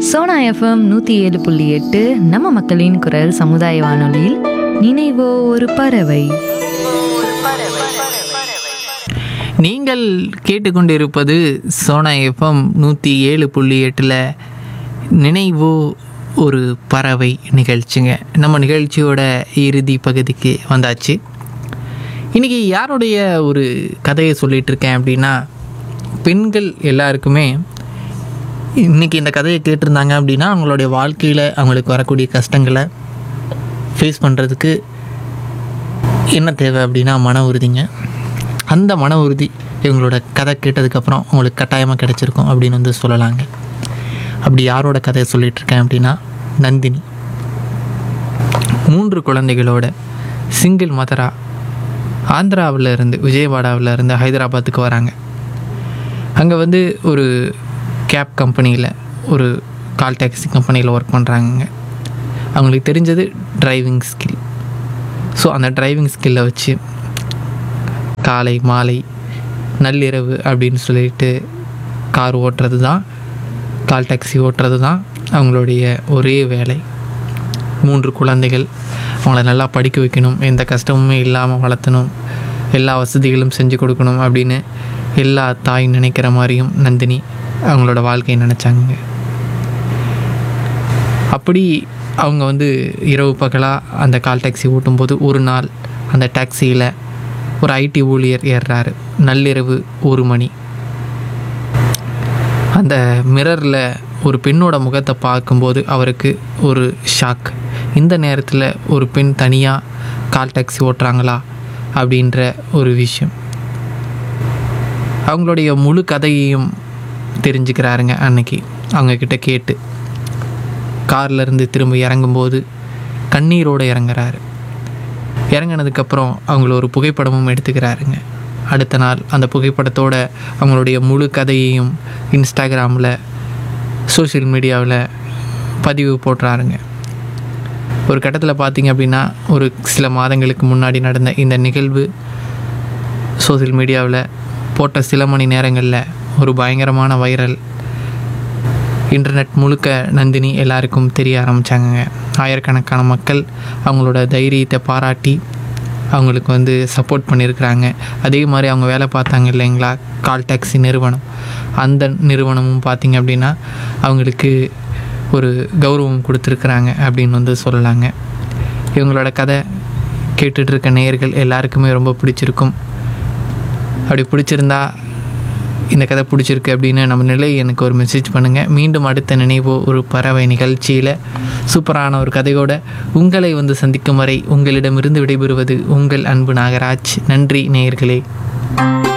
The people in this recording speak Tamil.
சோனா எஃப்எம் நூற்றி ஏழு புள்ளி எட்டு நம்ம மக்களின் குரல் சமுதாய வானொலியில் நினைவோ ஒரு பறவை நீங்கள் கேட்டுக்கொண்டிருப்பது சோனா எஃப்எம் நூற்றி ஏழு புள்ளி எட்டில் நினைவு ஒரு பறவை நிகழ்ச்சிங்க நம்ம நிகழ்ச்சியோட இறுதி பகுதிக்கு வந்தாச்சு இன்றைக்கி யாருடைய ஒரு கதையை சொல்லிகிட்டு இருக்கேன் அப்படின்னா பெண்கள் எல்லாருக்குமே இன்றைக்கி இந்த கதையை கேட்டிருந்தாங்க அப்படின்னா அவங்களுடைய வாழ்க்கையில் அவங்களுக்கு வரக்கூடிய கஷ்டங்களை ஃபேஸ் பண்ணுறதுக்கு என்ன தேவை அப்படின்னா மன உறுதிங்க அந்த மன உறுதி இவங்களோட கதை கேட்டதுக்கப்புறம் உங்களுக்கு கட்டாயமாக கிடச்சிருக்கும் அப்படின்னு வந்து சொல்லலாங்க அப்படி யாரோட கதையை சொல்லிட்டு இருக்கேன் அப்படின்னா நந்தினி மூன்று குழந்தைகளோட சிங்கிள் மதரா ஆந்திராவில் இருந்து விஜயவாடாவில் இருந்து ஹைதராபாத்துக்கு வராங்க அங்கே வந்து ஒரு கேப் கம்பெனியில் ஒரு கால் டாக்ஸி கம்பெனியில் ஒர்க் பண்ணுறாங்க அவங்களுக்கு தெரிஞ்சது டிரைவிங் ஸ்கில் ஸோ அந்த டிரைவிங் ஸ்கில்லை வச்சு காலை மாலை நள்ளிரவு அப்படின்னு சொல்லிட்டு கார் ஓட்டுறது தான் கால் டாக்ஸி ஓட்டுறது தான் அவங்களுடைய ஒரே வேலை மூன்று குழந்தைகள் அவங்கள நல்லா படிக்க வைக்கணும் எந்த கஷ்டமுமே இல்லாமல் வளர்த்தணும் எல்லா வசதிகளும் செஞ்சு கொடுக்கணும் அப்படின்னு எல்லா தாய் நினைக்கிற மாதிரியும் நந்தினி அவங்களோட வாழ்க்கையை நினச்சாங்க அப்படி அவங்க வந்து இரவு பகலாக அந்த கால் டாக்ஸி ஓட்டும்போது ஒரு நாள் அந்த டாக்ஸியில் ஒரு ஐடி ஊழியர் ஏறுறாரு நள்ளிரவு ஒரு மணி அந்த மிரரில் ஒரு பெண்ணோட முகத்தை பார்க்கும்போது அவருக்கு ஒரு ஷாக் இந்த நேரத்தில் ஒரு பெண் தனியாக கால் டாக்ஸி ஓட்டுறாங்களா அப்படின்ற ஒரு விஷயம் அவங்களுடைய முழு கதையையும் தெரிஞ்சுக்கிறாருங்க அன்னைக்கு அவங்கக்கிட்ட கேட்டு கார்ல இருந்து திரும்ப இறங்கும்போது கண்ணீரோடு இறங்குறாரு இறங்கினதுக்கப்புறம் அவங்கள ஒரு புகைப்படமும் எடுத்துக்கிறாருங்க அடுத்த நாள் அந்த புகைப்படத்தோட அவங்களுடைய முழு கதையையும் இன்ஸ்டாகிராமில் சோஷியல் மீடியாவில் பதிவு போடுறாருங்க ஒரு கட்டத்தில் பார்த்தீங்க அப்படின்னா ஒரு சில மாதங்களுக்கு முன்னாடி நடந்த இந்த நிகழ்வு சோஷியல் மீடியாவில் போட்ட சில மணி நேரங்களில் ஒரு பயங்கரமான வைரல் இன்டர்நெட் முழுக்க நந்தினி எல்லாருக்கும் தெரிய ஆரம்பித்தாங்க ஆயிரக்கணக்கான மக்கள் அவங்களோட தைரியத்தை பாராட்டி அவங்களுக்கு வந்து சப்போர்ட் பண்ணியிருக்கிறாங்க அதே மாதிரி அவங்க வேலை பார்த்தாங்க இல்லைங்களா கால் டாக்ஸி நிறுவனம் அந்த நிறுவனமும் பார்த்திங்க அப்படின்னா அவங்களுக்கு ஒரு கௌரவம் கொடுத்துருக்குறாங்க அப்படின்னு வந்து சொல்லலாங்க இவங்களோட கதை கேட்டுட்டு இருக்க நேயர்கள் எல்லாருக்குமே ரொம்ப பிடிச்சிருக்கும் அப்படி பிடிச்சிருந்தா இந்த கதை பிடிச்சிருக்கு அப்படின்னு நம்ம நிலை எனக்கு ஒரு மெசேஜ் பண்ணுங்கள் மீண்டும் அடுத்த நினைவோ ஒரு பறவை நிகழ்ச்சியில் சூப்பரான ஒரு கதையோட உங்களை வந்து சந்திக்கும் வரை உங்களிடமிருந்து விடைபெறுவது உங்கள் அன்பு நாகராஜ் நன்றி நேயர்களே